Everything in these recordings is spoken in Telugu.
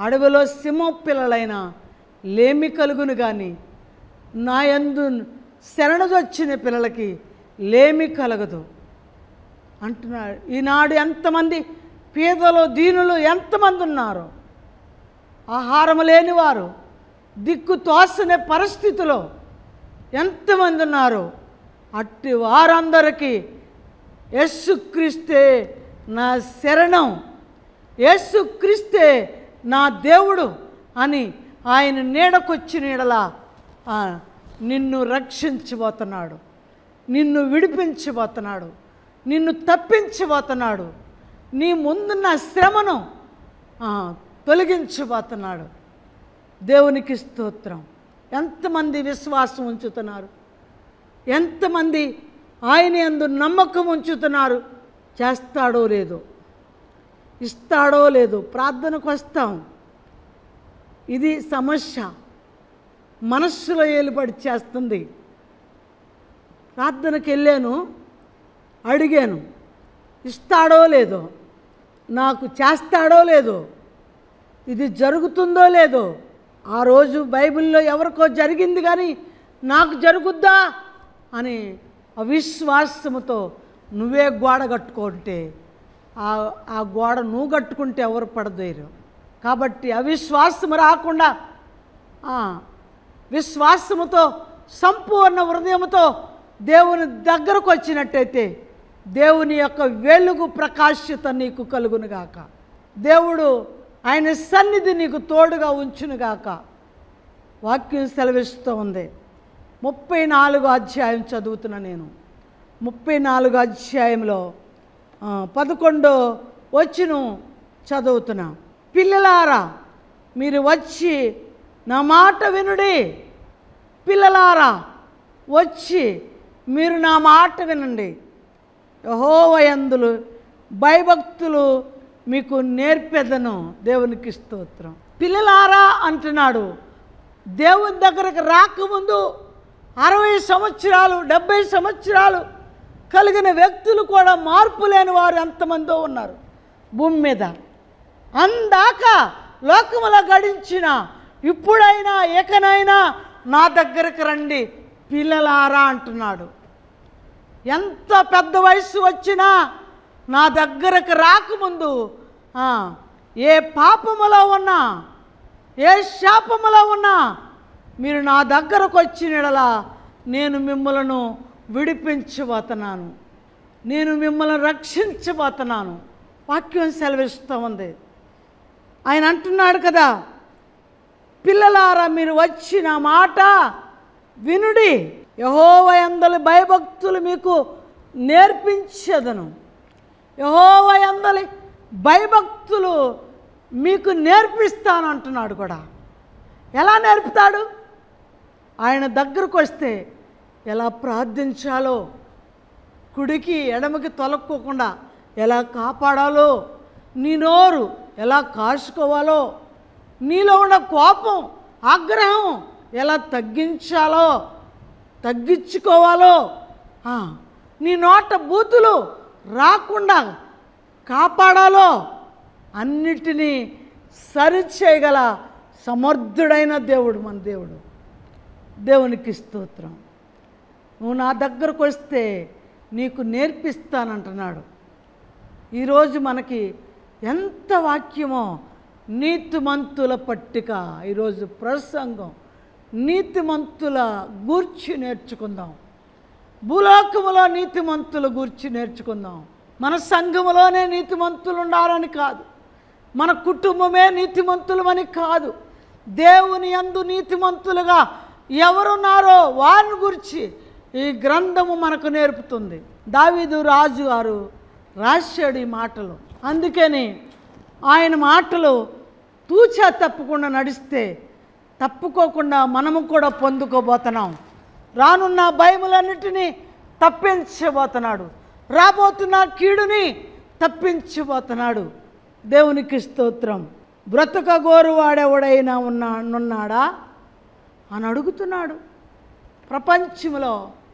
అడవిలో సింహ పిల్లలైన లేమి కలుగును కానీ నా యందు శరణదొచ్చిన పిల్లలకి లేమి కలగదు అంటున్నాడు ఈనాడు ఎంతమంది పేదలు దీనులు ఎంతమంది ఉన్నారు ఆహారం లేనివారు దిక్కు తోసనే పరిస్థితిలో ఎంతమంది ఉన్నారు అట్టి వారందరికీ యేసుక్రీస్తే నా శరణం యేసుక్రీస్తే నా దేవుడు అని ఆయన నీడకొచ్చిన నీడలా ఆ, నిన్ను రక్షించబోతున్నాడు నిన్ను విడిపించబోతున్నాడు నిన్ను తప్పించబోతున్నాడు నీ ముందున్న శ్రమను ఆ, తొలగించబోతున్నాడు దేవునికి స్తోత్రం ఎంతమంది విశ్వాసం ఉంచుతున్నారు ఎంతమంది ఆయన యందు నమ్మకం ఉంచుతున్నారు చేస్తాడో లేదో ఇస్తాడో లేదో ప్రార్థనకు వస్తాం ఇది సమస్య మనస్సులో ఏలుబడి చేస్తుంది ప్రార్థనకి వెళ్ళాను అడిగాను ఇస్తాడో లేదో నాకు చేస్తాడో లేదో ఇది జరుగుతుందో లేదో ఆ రోజు బైబిల్లో ఎవరికో జరిగింది కానీ నాకు జరుగుద్దా అని అవిశ్వాసముతో నువ్వే గోడ కట్టుకుంటే ఆ ఆ గోడ నువ్వు కట్టుకుంటే ఎవరు పడదేరు కాబట్టి అవిశ్వాసం రాకుండా ఆ, విశ్వాసముతో సంపూర్ణ హృదయముతో దేవుని దగ్గరకు వచ్చినట్టయితే దేవుని యొక్క వెలుగు ప్రకాశ్యత నీకు కలుగునుగాక దేవుడు ఆయన సన్నిధి నీకు తోడుగా ఉంచునుగాక వాక్యం సెలవిస్తూ ఉంది ముప్పై నాలుగు అధ్యాయం చదువుతున్నా నేను ముప్పై నాలుగు అధ్యాయంలో ఆ, పదకొండో వచ్చును చదువుతున్నా పిల్లలారా మీరు వచ్చి నా మాట వినుడి పిల్లలారా వచ్చి మీరు నా మాట వినండి యహోవయందులు భయభక్తులు మీకు నేర్పెదను దేవునికి స్తోత్రం పిల్లలారా అంటున్నాడు దేవుని దగ్గరకు రాకముందు అరవై సంవత్సరాలు డెబ్బై సంవత్సరాలు కలిగిన వ్యక్తులు కూడా మార్పు లేని వారు ఎంతమందో ఉన్నారు భూమి మీద అందాక లోకములో గడించిన ఇప్పుడైనా ఏకనైనా నా దగ్గరకు రండి పిల్లలారా అంటున్నాడు ఎంత పెద్ద వయసు వచ్చినా నా దగ్గరకు రాకముందు ఆ, ఏ పాపములో ఉన్నా ఏ శాపములో ఉన్నా మీరు నా దగ్గరకు వచ్చినడలా నేను మిమ్మలను విడిపించబోతున్నాను నేను మిమ్మల్ని రక్షించబోతున్నాను వాక్యం సెలవిస్తూ ఉంది ఆయన అంటున్నాడు కదా పిల్లలారా మీరు వచ్చిన మాట వినుడి యహోవయందలి భయభక్తులు మీకు నేర్పించదను యహోవయందలి భయభక్తులు మీకు నేర్పిస్తాను అంటున్నాడు కూడా ఎలా నేర్పుతాడు ఆయన దగ్గరకు వస్తే ఎలా ప్రార్థించాలో కుడికి ఎడమకి తొలక్కోకుండా ఎలా కాపాడాలో నీ నోరు ఎలా కాసుకోవాలో నీలో ఉన్న కోపం ఆగ్రహం ఎలా తగ్గించాలో తగ్గించుకోవాలో ఆ, నీ నోట బూతులు రాకుండా కాపాడాలో అన్నిటినీ సరిచేయగల సమర్థుడైన దేవుడు మన దేవుడు దేవునికి స్తోత్రం నువ్వు నా దగ్గరకు వస్తే నీకు నేర్పిస్తానంటున్నాడు ఈరోజు మనకి ఎంత వాక్యమో నీతిమంతుల పట్టిక ఈరోజు ప్రసంగం నీతిమంతుల గూర్చి నేర్చుకుందాం భూలోకములో నీతిమంతుల గూర్చి నేర్చుకుందాం మన సంఘములోనే నీతిమంతులు ఉండాలని కాదు మన కుటుంబమే నీతిమంతులమని కాదు దేవుని యందు నీతిమంతులుగా ఎవరున్నారో వారిని గురించి ఈ గ్రంథము మనకు నేర్పుతుంది దావీదు రాజు గారు రాశాడు ఈ మాటలు అందుకని ఆయన మాటలు తూచా తప్పకుండా నడిస్తే తప్పుకోకుండా మనము కూడా పొందుకోబోతున్నాం రానున్న భయములన్నిటినీ తప్పించబోతున్నాడు రాబోతున్న కీడుని తప్పించబోతున్నాడు దేవునికి స్తోత్రం బ్రతుక గోరువాడెవడైనా ఉన్నా ఉన్నాడా అని అడుగుతున్నాడు ప్రపంచంలో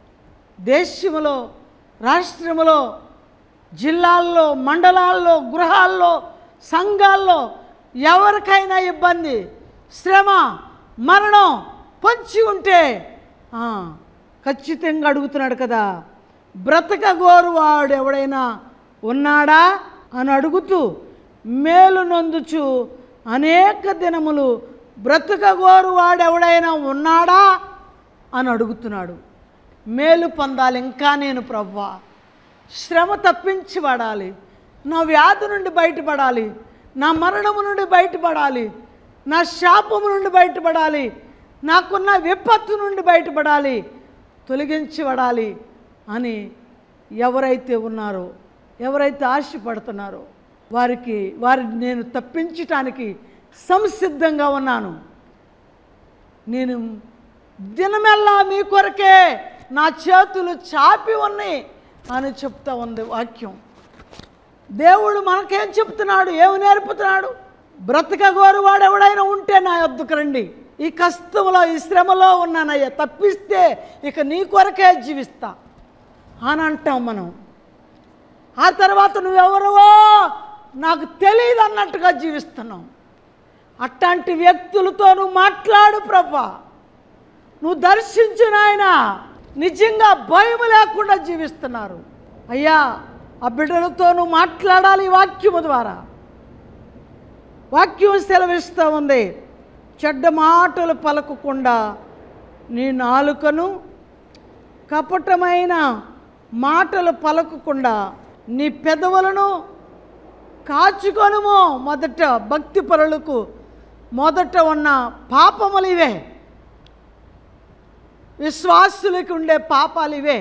దేశంలో రాష్ట్రములో జిల్లాల్లో మండలాల్లో గృహాల్లో సంఘాల్లో ఎవరికైనా ఇబ్బంది శ్రమ మరణం పొంచి ఉంటే ఆ, ఖచ్చితంగా అడుగుతున్నాడు కదా బ్రతకగోరు వాడు ఎవడైనా ఉన్నాడా అని అడుగుతూ మేలు నొందుచు అనేక దినములు బ్రతకగోరు వాడెవడైనా ఉన్నాడా అని అడుగుతున్నాడు మేలు పొందాలి ఇంకా నేను ప్రవ్వా శ్రమ తప్పించి పడాలి నా వ్యాధి నుండి బయటపడాలి నా మరణము నుండి బయటపడాలి నా శాపము నుండి బయటపడాలి నాకున్న విపత్తు నుండి బయటపడాలి తొలగించి పడాలి అని ఎవరైతే ఉన్నారో ఎవరైతే ఆశపడుతున్నారో వారికి వారిని నేను తప్పించటానికి సంసిద్ధంగా ఉన్నాను నేను దినమెల్లా మీ కొరకే నా చేతులు చాపి ఉన్నాయి అని చెప్తా ఉంది వాక్యం దేవుడు మనకేం చెప్తున్నాడు ఏమి నేర్పుతున్నాడు బ్రతకగోరు వాడు ఎవడైనా ఉంటే నా యొద్దకు రండి ఈ కష్టంలో ఈ శ్రమలో ఉన్నానయ్యా తప్పిస్తే ఇక నీ కొరకే జీవిస్తా అని అంటాం మనం ఆ తర్వాత నువ్వెవరవో నాకు తెలియదు అన్నట్టుగా జీవిస్తున్నాం అట్లాంటి వ్యక్తులతో నువ్వు మాట్లాడు ప్రభా నువ్వు దర్శించు నాయన నిజంగా భయం లేకుండా జీవిస్తున్నారు అయ్యా ఆ బిడ్డలతో నువ్వు మాట్లాడాలి ఈ వాక్యము ద్వారా వాక్యం సెలవిస్తూ ఉంది చెడ్డ మాటలు పలకకుండా నీ నాలుకను కపటమైన మాటలు పలకకుండా నీ పెదవులను కాచుకొనుము మొదట భక్తి పరులకు మొదట ఉన్న పాపములు ఇవే విశ్వాసులకి ఉండే పాపాలు ఇవే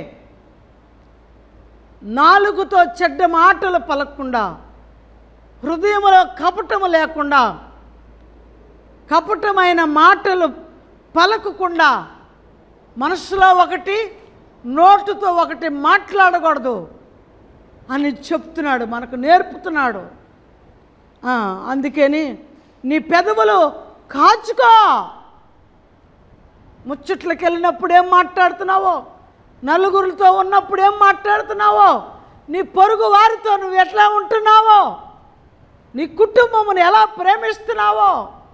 నాలుగుతో చెడ్డ మాటలు పలకకుండా హృదయంలో కపటము లేకుండా కపటమైన మాటలు పలకకుండా మనసులో ఒకటి నోటుతో ఒకటి మాట్లాడకూడదు అని చెప్తున్నాడు మనకు నేర్పుతున్నాడు ఆ, అందుకని నీ పెదవులు కాచుకో ముచ్చట్లకు వెళ్ళినప్పుడు ఏం మాట్లాడుతున్నావో నలుగురితో ఉన్నప్పుడు ఏం మాట్లాడుతున్నావో నీ పొరుగు వారితో నువ్వు ఎట్లా ఉంటున్నావో నీ కుటుంబమును ఎలా ప్రేమిస్తున్నావో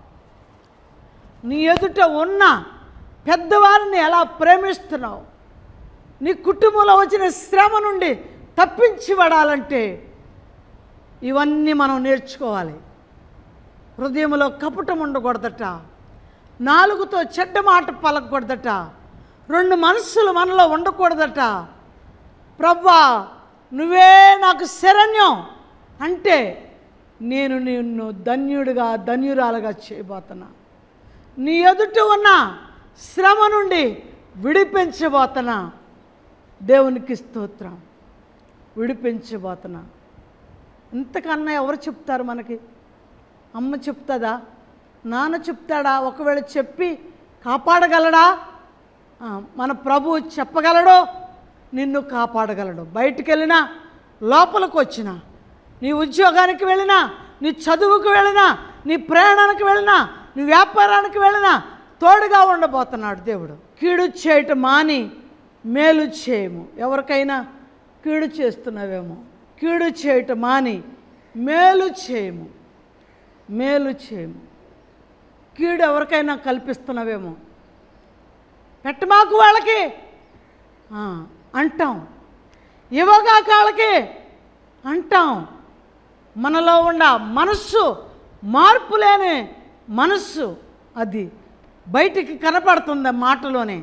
నీ ఎదుట ఉన్న పెద్దవారిని ఎలా ప్రేమిస్తున్నావు నీ కుటుంబంలో వచ్చిన శ్రమ నుండి తప్పించి పడాలంటే ఇవన్నీ మనం నేర్చుకోవాలి హృదయంలో కపటం ఉండకూడదట నాలుగుతో చెడ్డ మాట పలకూడదట రెండు మనస్సులు మనలో ఉండకూడదట ప్రవ్వా నువ్వే నాకు శరణ్యం అంటే నేను నిన్ను ధన్యుడిగా ధన్యురాలుగా చేయబోతున్నా నీ ఎదుట ఉన్న శ్రమ నుండి విడిపించబోతున్నా దేవునికి స్తోత్రం విడిపించబోతున్నా ఇంతకన్నా ఎవరు చెప్తారు మనకి అమ్మ చెప్తుందా నాన్న చెప్తాడా ఒకవేళ చెప్పి కాపాడగలడా ఆ, మన ప్రభు చెప్పగలడో నిన్ను కాపాడగలడు బయటికి వెళ్ళినా లోపలికి వచ్చినా నీ ఉద్యోగానికి వెళ్ళినా నీ చదువుకు వెళ్ళినా నీ ప్రయాణానికి వెళ్ళినా నీ వ్యాపారానికి వెళ్ళినా తోడుగా ఉండబోతున్నాడు దేవుడు కీడు చేయటం మాని మేలు చేయము ఎవరికైనా కీడు చేస్తున్నావేమో కీడు చేయటం మాని మేలు చేయము మేలు చేయము కీడు ఎవరికైనా కల్పిస్తున్నావేమో పెట్టమాకు వాళ్ళకి ఆ, అంటాం ఇవ్వగా కాళ్ళకి అంటాం మనలో ఉన్న మనస్సు మార్పు లేని మనస్సు అది బయటికి కనపడుతుంది ఆ మాటలోనే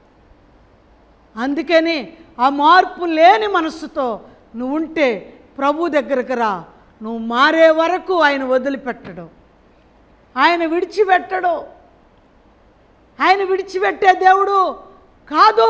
అందుకని ఆ మార్పు లేని మనస్సుతో నువ్వు ఉంటే ప్రభు దగ్గరకు రా నువ్వు మారే వరకు ఆయన వదిలిపెట్టడు ఆయన విడిచిపెట్టడు ఆయన విడిచిపెట్టే దేవుడు కాదు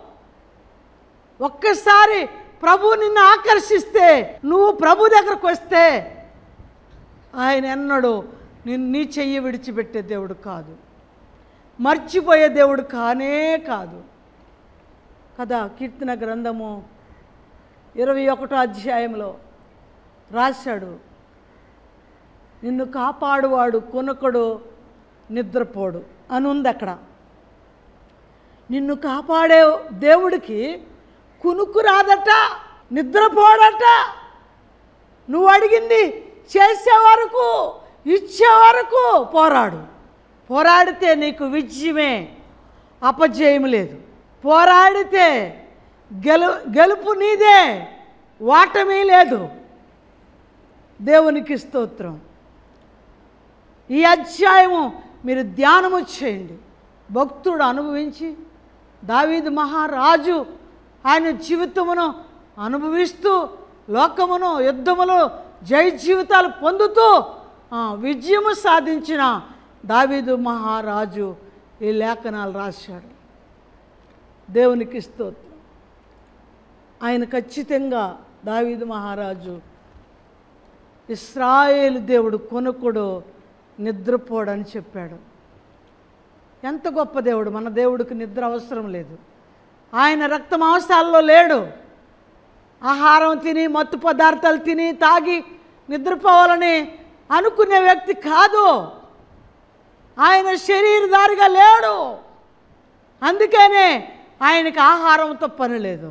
ఒక్కసారి ప్రభు నిన్ను ఆకర్షిస్తే నువ్వు ప్రభు దగ్గరకు వస్తే ఆయన ఎన్నడు నిన్ను నీ చెయ్యి విడిచిపెట్టే దేవుడు కాదు మర్చిపోయే దేవుడు కానే కాదు కదా కీర్తన గ్రంథము ఇరవై ఒకటో అధ్యాయంలో రాశాడు నిన్ను కాపాడువాడు కొనుకడు నిద్రపోడు అని ఉంది అక్కడ నిన్ను కాపాడే దేవుడికి కునుకు రాదట నిద్రపోడట నువ్వు అడిగింది చేసే వరకు ఇచ్చే వరకు పోరాడు పోరాడితే నీకు విజయమే అపజయం లేదు పోరాడితే గెలు గెలుపు నీదే వాటమీ లేదు దేవునికి స్తోత్రం ఈ అధ్యాయము మీరు ధ్యానము చేయండి భక్తుడు అనుభవించి దావీదు మహారాజు ఆయన జీవితమును అనుభవిస్తూ లోకమును యుద్ధములు జయ జీవితాలు పొందుతూ ఆ, విజయము సాధించిన దావీదు మహారాజు ఈ లేఖనాలు రాశాడు దేవునికి స్తోత్రం ఆయన ఖచ్చితంగా దావీదు మహారాజు ఇస్రాయేలు దేవుడు కొనుక్కుడు నిద్రపోడని చెప్పాడు ఎంత గొప్ప దేవుడు మన దేవుడికి నిద్ర అవసరం లేదు ఆయన రక్త మాంసాల్లో లేడు ఆహారం తిని మత్తు పదార్థాలు తిని తాగి నిద్రపోవాలని అనుకునే వ్యక్తి కాదు ఆయన శరీరధారిగా లేడు అందుకనే ఆయనకి ఆహారంతో పని లేదు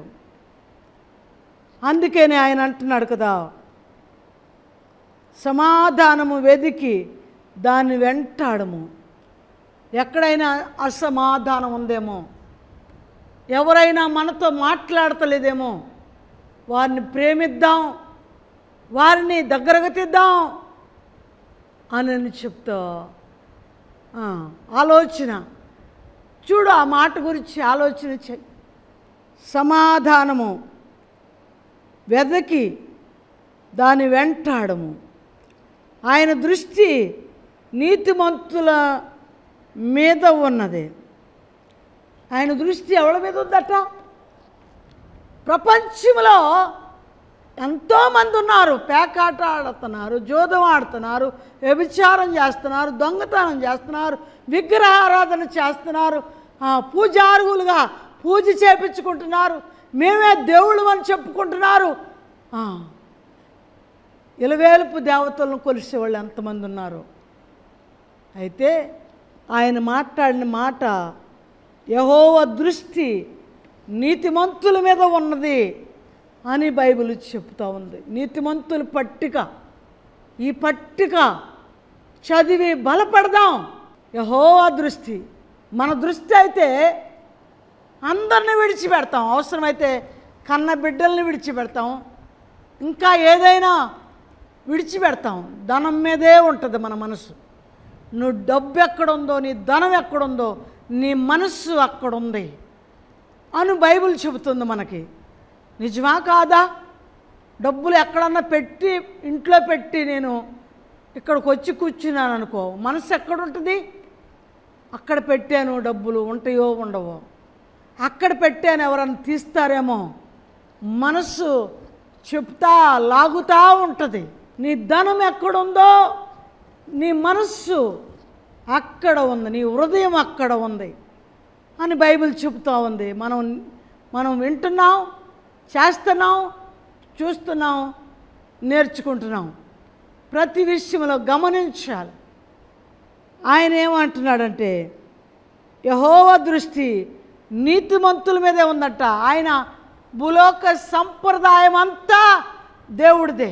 అందుకనే ఆయన అంటున్నాడు కదా సమాధానము వెదికి దాన్ని వెంటాడము ఎక్కడైనా అసమాధానం ఉందేమో ఎవరైనా మనతో మాట్లాడతలేదేమో వారిని ప్రేమిద్దాం వారిని దగ్గరకు తీద్దాం అని నేను చెప్తా ఆ, ఆలోచన చూడు ఆ మాట గురించి ఆలోచన చెయ్యి సమాధానము వెదకి దాని వెంటాడము ఆయన దృష్టి నీతిమంతుల మీద ఉన్నది ఆయన దృష్టి ఎవరి మీద ఉందట ప్రపంచంలో ఎంతోమంది ఉన్నారు పేకాట ఆడుతున్నారు జోదం ఆడుతున్నారు వ్యభిచారం చేస్తున్నారు దొంగతనం చేస్తున్నారు విగ్రహారాధన చేస్తున్నారు ఆ, పూజారుగులుగా పూజ చేపించుకుంటున్నారు మేమే దేవుళ్ళు అని చెప్పుకుంటున్నారు ఆ, ఇలవేలుపు దేవతలను కొలిసే వాళ్ళు ఎంతమంది ఉన్నారు అయితే ఆయన మాట్లాడిన మాట యహోవ దృష్టి నీతిమంతుల మీద ఉన్నది అని బైబిల్ చెప్తా ఉంది నీతిమంతుల పట్టిక ఈ పట్టిక చదివి బలపడదాం యహోవ దృష్టి మన దృష్టి అయితే అందరిని విడిచిపెడతాం అవసరమైతే కన్న బిడ్డల్ని విడిచిపెడతాం ఇంకా ఏదైనా విడిచిపెడతాం ధనం మీదే ఉంటుంది మన మనసు నువ్వు డబ్బు ఎక్కడుందో నీ ధనం ఎక్కడుందో నీ మనస్సు అక్కడుంది అని బైబిల్ చెబుతుంది మనకి నిజమా కాదా డబ్బులు ఎక్కడన్నా పెట్టి ఇంట్లో పెట్టి నేను ఇక్కడికి వచ్చి కూర్చున్నాను అనుకో మనసు ఎక్కడుంటుంది అక్కడ పెట్టాను డబ్బులు ఉంటాయో ఉండవో అక్కడ పెట్టాను ఎవరన్నా తీస్తారేమో మనసు చెప్తా లాగుతా ఉంటుంది నీ ధనం ఎక్కడుందో నీ మనస్సు అక్కడ ఉంది నీ హృదయం అక్కడ ఉంది అని బైబిల్ చెబుతూ ఉంది మనం మనం వింటున్నాం చేస్తున్నాం చూస్తున్నాం నేర్చుకుంటున్నాం ప్రతి విషయంలో గమనించాలి ఆయన ఏమంటున్నాడంటే యహోవ దృష్టి నీతిమంతుల మీదే ఉందట ఆయన భూలోక సంప్రదాయం అంతా దేవుడిదే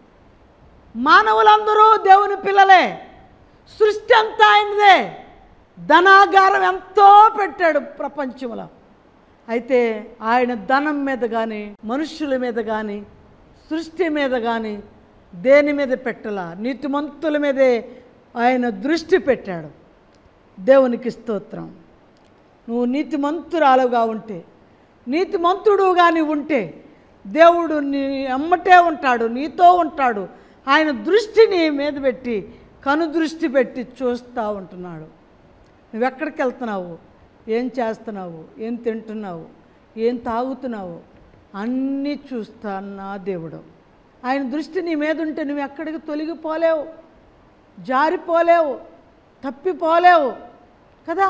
మానవులందరూ దేవుని పిల్లలే సృష్టి అంతా ఆయనదే ధనాగారం ఎంతో పెట్టాడు ప్రపంచంలో అయితే ఆయన ధనం మీద కానీ మనుషుల మీద కానీ సృష్టి మీద కానీ దేని మీద పెట్టాల నీతిమంతుల మీదే ఆయన దృష్టి పెట్టాడు దేవునికి స్తోత్రం నువ్వు నీతిమంతురాలుగా ఉంటే నీతిమంతుడు కానీ ఉంటే దేవుడు నీ అమ్మటే ఉంటాడు నీతో ఉంటాడు ఆయన దృష్టి నీ మీద పెట్టి కను దృష్టి పెట్టి చూస్తూ ఉంటున్నాడు నువ్వెక్కడికి వెళ్తున్నావు ఏం చేస్తున్నావు ఏం తింటున్నావు ఏం తాగుతున్నావు అన్నీ చూస్తా నా దేవుడు ఆయన దృష్టి నీ మీద ఉంటే నువ్వు ఎక్కడికి తొలగిపోలేవు జారిపోలేవు తప్పిపోలేవు కదా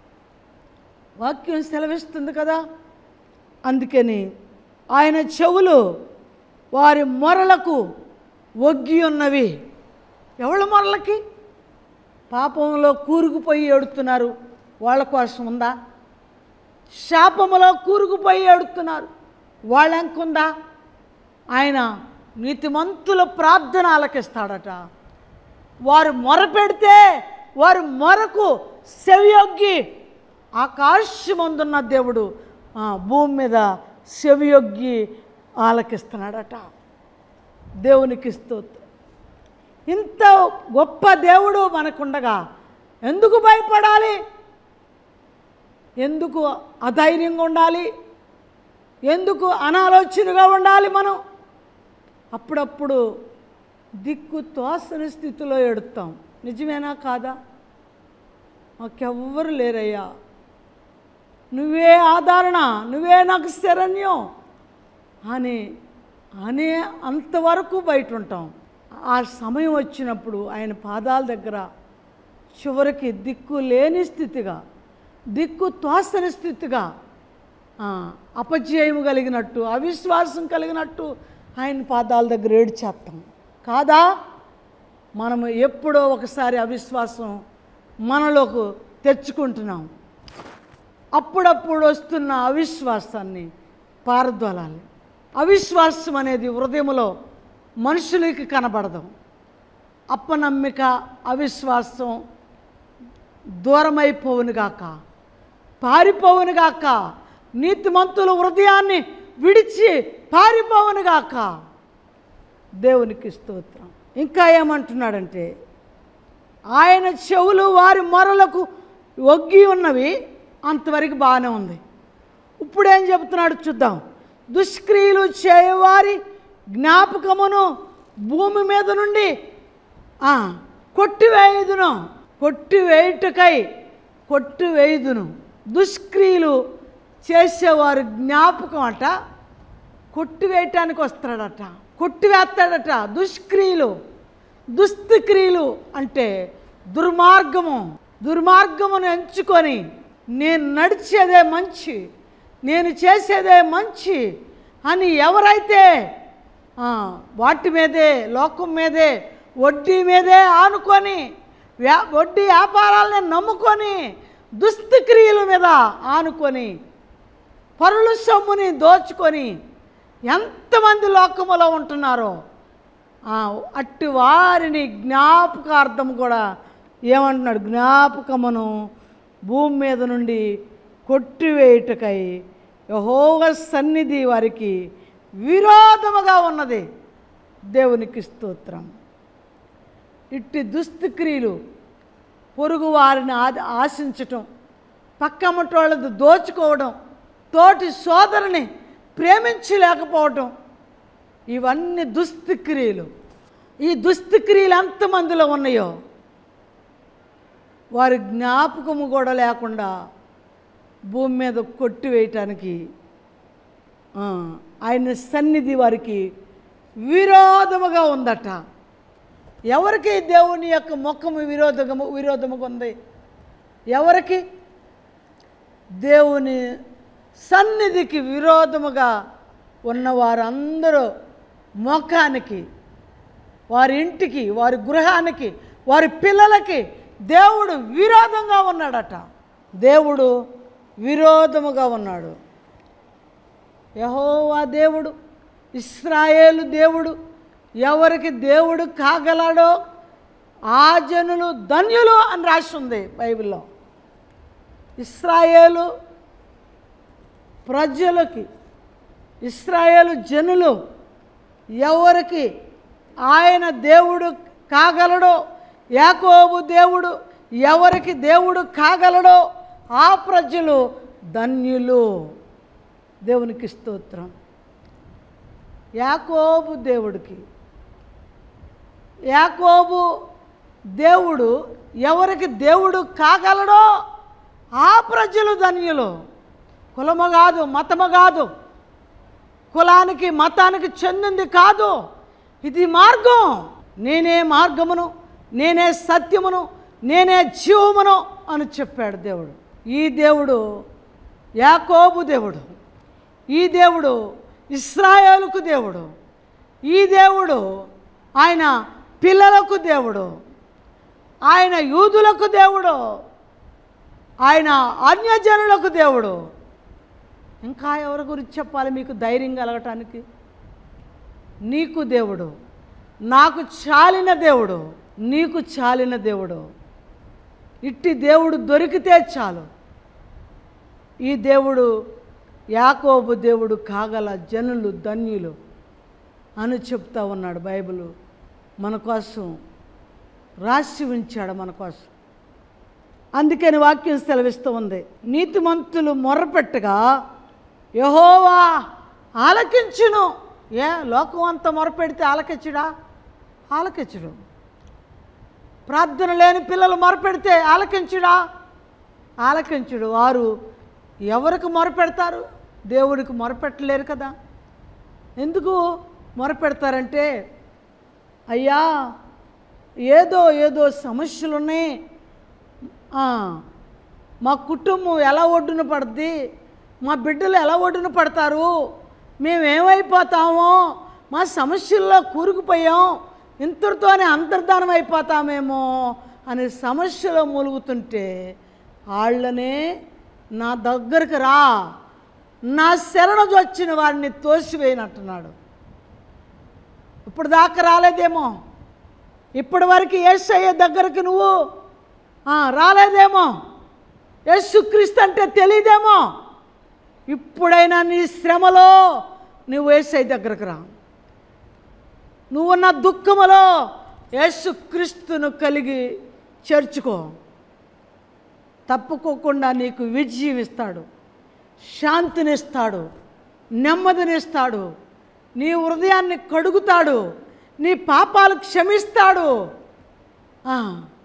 వాక్యం సెలవిస్తుంది కదా అందుకని ఆయన చెవులు వారి మొరలకు ఒగ్గి ఉన్నవి ఎవళ్ళ మొరలకి పాపంలో కూరుకుపోయి ఏడుతున్నారు వాళ్ళ కోసం ఉందా శాపములో కూరుకుపోయి ఏడుతున్నారు వాళ్ళ ఎంకుందా ఆయన నీతిమంతుల ప్రార్థన ఆలకిస్తాడట వారు మొర పెడితే వారు మొరకు సెవియొగ్గి ఆకాశమందున్న దేవుడు ఆ, భూమి మీద సెవియొగ్గి ఆలకిస్తున్నాడట దేవునికి స్తోత్రం ఇంత గొప్ప దేవుడు మనకుండగా ఎందుకు భయపడాలి ఎందుకు అధైర్యంగా ఉండాలి ఎందుకు అనాలోచనగా ఉండాలి మనం అప్పుడప్పుడు దిక్కు తోసని స్థితిలో ఎడుతాం నిజమేనా కాదా మాకెవ్వరు లేరయ్యా నువ్వే ఆదరణ నువ్వే నాకు శరణ్యం అని అనే అంతవరకు బయట ఉంటాం ఆ సమయం వచ్చినప్పుడు ఆయన పాదాల దగ్గర చివరికి దిక్కు లేని స్థితిగా దిక్కు తోసని స్థితిగా ఆ, అపజయం కలిగినట్టు అవిశ్వాసం కలిగినట్టు ఆయన పాదాల దగ్గర ఏడ్చేస్తాం కాదా మనము ఎప్పుడో ఒకసారి అవిశ్వాసం మనలోకి తెచ్చుకుంటున్నాం అప్పుడప్పుడు వస్తున్న అవిశ్వాసాన్ని పారద్రోలాలి అవిశ్వాసం అనేది హృదయంలో మనుషులకి కనబడదు అప్పనమ్మిక అవిశ్వాసం దూరమైపోవునుగాక పారిపోవునుగాక నీతిమంతుల హృదయాన్ని విడిచి పారిపోవునుగాక దేవునికి స్తోత్రం ఇంకా ఏమంటున్నాడంటే ఆయన చెవులు వారి మొరలకు ఒగ్గి ఉన్నవి అంతవరకు బాగానే ఉంది ఇప్పుడు ఏం చెబుతున్నాడు చూద్దాం దుష్క్రియలు చేయవారి జ్ఞాపకమును భూమి మీద నుండి ఆ, కొట్టివేయుదును కొట్టివేయుటకై కొట్టివేయుదును దుష్క్రియలు చేసేవారు జ్ఞాపకం అట కొట్టివేయటానికి వస్తాడట కొట్టివేస్తాడట దుష్క్రియలు దుస్థిక్రియలు అంటే దుర్మార్గము దుర్మార్గమును ఎంచుకొని నేను నడిచేదే మంచి నేను చేసేదే మంచి అని ఎవరైతే ఆ, వాటి మీదే లోకం మీదే వడ్డీ మీదే ఆనుకొని వ్యా వడ్డీ వ్యాపారాలని నమ్ముకొని దుస్థిక్రియల మీద ఆనుకొని పరుల సొమ్ముని దోచుకొని ఎంతమంది లోకములో ఉంటున్నారో ఆ, అట్టి వారిని జ్ఞాపకార్థం కూడా ఏమంటున్నాడు జ్ఞాపకమును భూమి మీద నుండి కొట్టివేయుటకై యహోవ సన్నిధి వారికి విరోధముగా ఉన్నది దేవునికి స్తోత్రం ఇట్టి దుస్థిక్రియలు పొరుగు వారిని ఆది ఆశించటం పక్కమ్మటి వాళ్ళది దోచుకోవడం తోటి సోదరుని ప్రేమించలేకపోవటం ఇవన్నీ దుస్థిక్రియలు ఈ దుస్థిక్రియలు ఎంతమందిలో ఉన్నాయో వారి జ్ఞాపకము కూడా లేకుండా భూమి మీద కొట్టివేయటానికి ఆ, ఆయన సన్నిధి వారికి విరోధముగా ఉందట ఎవరికి దేవుని యొక్క ముఖము విరోధము విరోధముగా ఉంది ఎవరికి దేవుని సన్నిధికి విరోధముగా ఉన్న వారందరూ ముఖానికి వారి ఇంటికి వారి గృహానికి వారి పిల్లలకి దేవుడు విరోధంగా ఉన్నాడట దేవుడు విరోధముగా ఉన్నాడు యహోవా దేవుడు ఇస్రాయేలు దేవుడు ఎవరికి దేవుడు కాగలడో ఆ జనులు ధన్యులు అని రాసి ఉంది బైబిల్లో ఇస్రాయేలు ప్రజలకి ఇస్రాయేలు జనులు ఎవరికి ఆయన దేవుడు కాగలడో యాకోబు దేవుడు ఎవరికి దేవుడు కాగలడో ఆ ప్రజలు ధన్యులు దేవునికి స్తోత్రం యాకోబు దేవుడికి యాకోబు దేవుడు ఎవరికి దేవుడు కాగలడో ఆ ప్రజలు ధన్యులు కులము కాదు మతము కాదు కులానికి మతానికి చెందింది కాదు ఇది మార్గం నేనే మార్గమును నేనే సత్యమును నేనే జీవమును అని చెప్పాడు దేవుడు ఈ దేవుడు యాకోబు దేవుడు ఈ దేవుడు ఇస్రాయేలుకు దేవుడు ఈ దేవుడు ఆయన పిల్లలకు దేవుడు ఆయన యూదులకు దేవుడు ఆయన అన్యజనులకు దేవుడు ఇంకా ఎవరి గురించి చెప్పాలి మీకు ధైర్యం కలగటానికి నీకు దేవుడు నాకు చాలిన దేవుడు నీకు చాలిన దేవుడు ఇట్టి దేవుడు దొరికితే చాలు ఈ దేవుడు యాకోబు దేవుడు కాగల జనులు ధన్యులు అని చెప్తా ఉన్నాడు బైబిల్ మన కోసం రాసి ఉంచాడు మన కోసం అందుకని వాక్యం సెలవిస్తూ ఉంది నీతిమంతులు మొరపెట్టగా యహోవా ఆలకించును ఏ లోకం అంతా మొరపెడితే ఆలకించుడా ఆలకించుడు ప్రార్థన లేని పిల్లలు మొరపెడితే ఆలకించుడా ఆలకించుడు వారు ఎవరికి మొరపెడతారు దేవుడికి మొరపెట్టలేరు కదా ఎందుకు మొరపెడతారంటే అయ్యా ఏదో ఏదో సమస్యలు ఉన్నాయి ఆ, మా కుటుంబం ఎలా ఒడ్డున పడుద్ది మా బిడ్డలు ఎలా ఒడ్డున పడతారు మేము ఏమైపోతామో మా సమస్యల్లో కూరుకుపోయాం ఇంతటితోనే అంతర్ధానం అయిపోతామేమో అనే సమస్యలో మూలుగుతుంటే వాళ్ళనే నా దగ్గరకు రా నా శరణు వచ్చిన వారిని తోసివేయనంటున్నాడు ఇప్పుడు దాకా రాలేదేమో ఇప్పటి వరకు ఏసయ్య దగ్గరికి నువ్వు ఆ, రాలేదేమో యేసుక్రీస్తు అంటే తెలియదేమో ఇప్పుడైనా నీ శ్రమలో నువ్వు ఏసై దగ్గరకు రా నువ్వున్న దుఃఖములో యేసుక్రీస్తును కలిగి చేర్చుకో తప్పుకోకుండా నీకు విజయం ఇస్తాడు శాంతినిస్తాడు నెమ్మదినిస్తాడు నీ హృదయాన్ని కడుగుతాడు నీ పాపాలు క్షమిస్తాడు ఆ,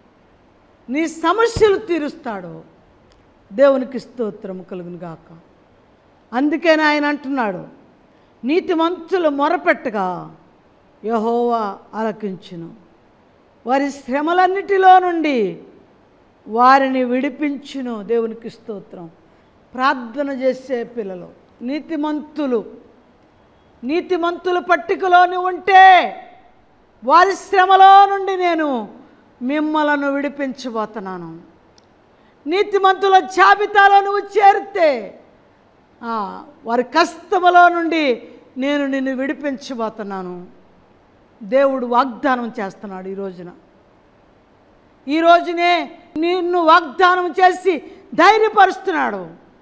నీ సమస్యలు తీరుస్తాడు దేవునికి స్తోత్రం కలుగును గాక అందుకని ఆయన అంటున్నాడు నీతిమంతులు మొరపెట్టగా యహోవా ఆలకించును వారి శ్రమలన్నిటిలో నుండి వారిని విడిపించును దేవునికి స్తోత్రం ప్రార్థన చేసే పిల్లలు నీతిమంతులు నీతిమంతుల పట్టికలోని ఉంటే వారి శ్రమలో నుండి నేను మిమ్మలను విడిపించబోతున్నాను నీతిమంతుల జాబితాలో నువ్వు చేరితే ఆ, వారి కష్టములో నుండి నేను నిన్ను విడిపించబోతున్నాను దేవుడు వాగ్దానం చేస్తున్నాడు ఈ రోజున ఈ రోజునే నిన్ను వాగ్దానం చేసి ధైర్యపరుస్తున్నాడు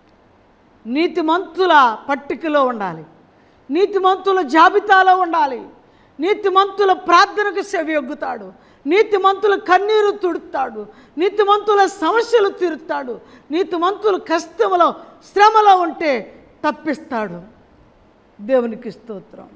నీతిమంతుల పట్టికలో ఉండాలి నీతిమంతుల జాబితాలో ఉండాలి నీతిమంతుల ప్రార్థనకు సెవియొగ్గుతాడు నీతిమంతుల కన్నీరు తుడుతాడు నీతిమంతుల సమస్యలు తీరుతాడు నీతిమంతులు కష్టములో శ్రమలో ఉంటే తప్పిస్తాడు దేవునికి స్తోత్రం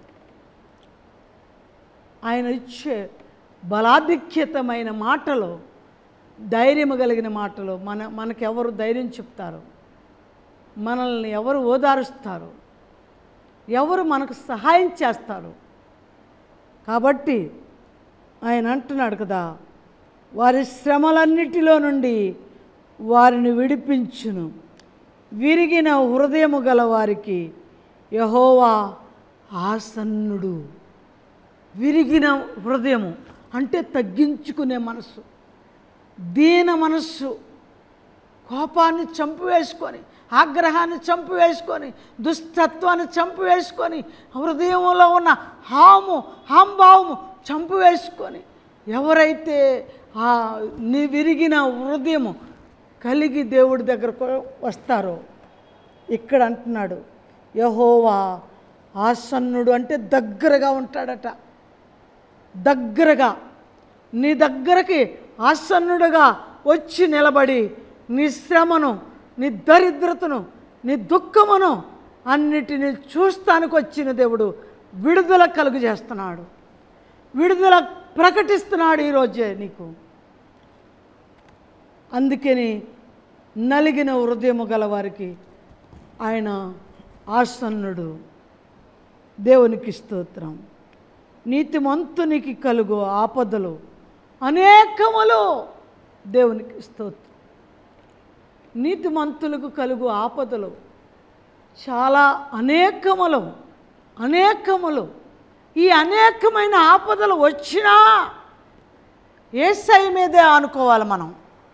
ఆయన ఇచ్చే బలాధిక్యతమైన మాటలు ధైర్యము కలిగిన మాటలు మన మనకెవరు ధైర్యం చెప్తారు మనల్ని ఎవరు ఓదారుస్తారు ఎవరు మనకు సహాయం చేస్తారు కాబట్టి ఆయన అంటున్నాడు కదా వారి శ్రమలన్నిటిలో నుండి వారిని విడిపించును విరిగిన హృదయము గల వారికి యహోవా ఆసన్నుడు విరిగిన హృదయము అంటే తగ్గించుకునే మనసు దీన మనస్సు కోపాన్ని చంపివేసుకొని ఆగ్రహాన్ని చంపివేసుకొని దుష్టత్వాన్ని చంపివేసుకొని హృదయంలో ఉన్న హాము హాంభావము చంపివేసుకొని ఎవరైతే ఆ నీ విరిగిన హృదయము కలిగి దేవుడి దగ్గరకు వస్తారో ఇక్కడ అంటున్నాడు యహోవా ఆసన్నుడు అంటే దగ్గరగా ఉంటాడట దగ్గరగా నీ దగ్గరకి ఆసన్నుడుగా వచ్చి నిలబడి నీ శ్రమను నీ దరిద్రతను నీ దుఃఖమును అన్నిటిని చూస్తానికి వచ్చిన దేవుడు విడుదల కలుగు చేస్తున్నాడు విడుదల ప్రకటిస్తున్నాడు ఈరోజే నీకు అందుకని నలిగిన హృదయము గల వారికి ఆయన ఆసన్నుడు దేవునికి స్తోత్రం నీతిమంతునికి కలుగు ఆపదలు అనేకములు దేవునికి స్తోత్రం నీతిమంతులకు కలుగు ఆపదలు చాలా అనేకములు అనేకములు ఈ అనేకమైన ఆపదలు వచ్చినా ఏసై మీదే ఆనుకోవాలి మనం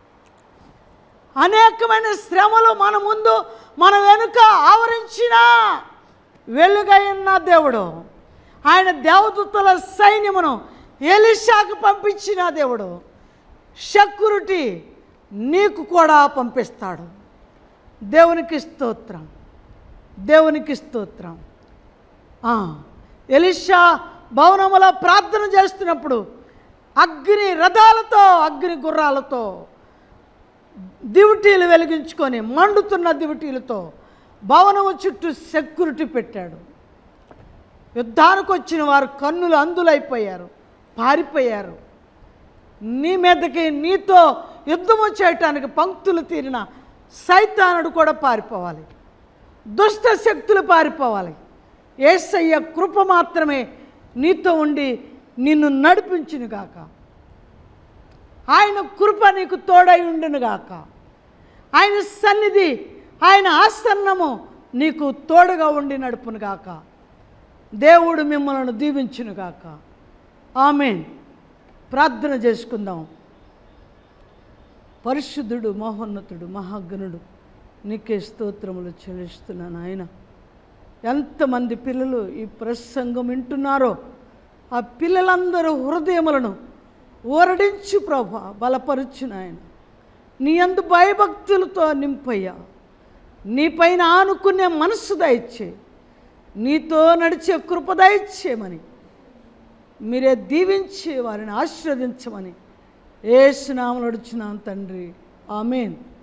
అనేకమైన శ్రమలు మన ముందు మన వెనుక ఆవరించిన వెలుగైన దేవుడు ఆయన దేవదూతల సైన్యమును ఎలిషాకు పంపించిన దేవుడు సెక్యూరిటీ నీకు కూడా పంపిస్తాడు దేవునికి స్తోత్రం దేవునికి స్తోత్రం ఆ, ఎలిషా భవనములో ప్రార్థన చేస్తున్నప్పుడు అగ్ని రథాలతో అగ్ని గుర్రాలతో దివిటీలు వెలిగించుకొని మండుతున్న దివిటీలతో భవనము చుట్టూ సెక్యూరిటీ పెట్టాడు యుద్ధానికి వచ్చిన వారు కన్నులు అందులైపోయారు పారిపోయారు నీ మీదకి నీతో యుద్ధము చేయటానికి పంక్తులు తీరిన సైతానుడు కూడా పారిపోవాలి దుష్ట శక్తులు పారిపోవాలి ఏసయ్య కృప మాత్రమే నీతో ఉండి నిన్ను నడిపించునుగాక ఆయన కృప నీకు తోడై ఉండునుగాక ఆయన సన్నిధి ఆయన ఆసన్నము నీకు తోడుగా ఉండి నడుపునుగాక దేవుడు మిమ్మల్ని దీవించునుగాక ఆమెన్ ప్రార్థన చేసుకుందాం పరిశుద్ధుడు మహోన్నతుడు మహాగణుడు నీకే స్తోత్రములు చెల్లిస్తున్నాను ఆయన ఎంతమంది పిల్లలు ఈ ప్రసంగం వింటున్నారో ఆ పిల్లలందరూ హృదయములను ఊరడించు ప్రభా బలపరుచు నాయన నీ అందు భయభక్తులతో నింపయ్యా నీ పైన ఆనుకునే మనస్సు దయచే నీతో నడిచే కృప దయచేయమని మీరే దీవించి వారిని ఆశీర్వదించమని ఏ స్నామలు నడుచున్నాం తండ్రి ఆమెన్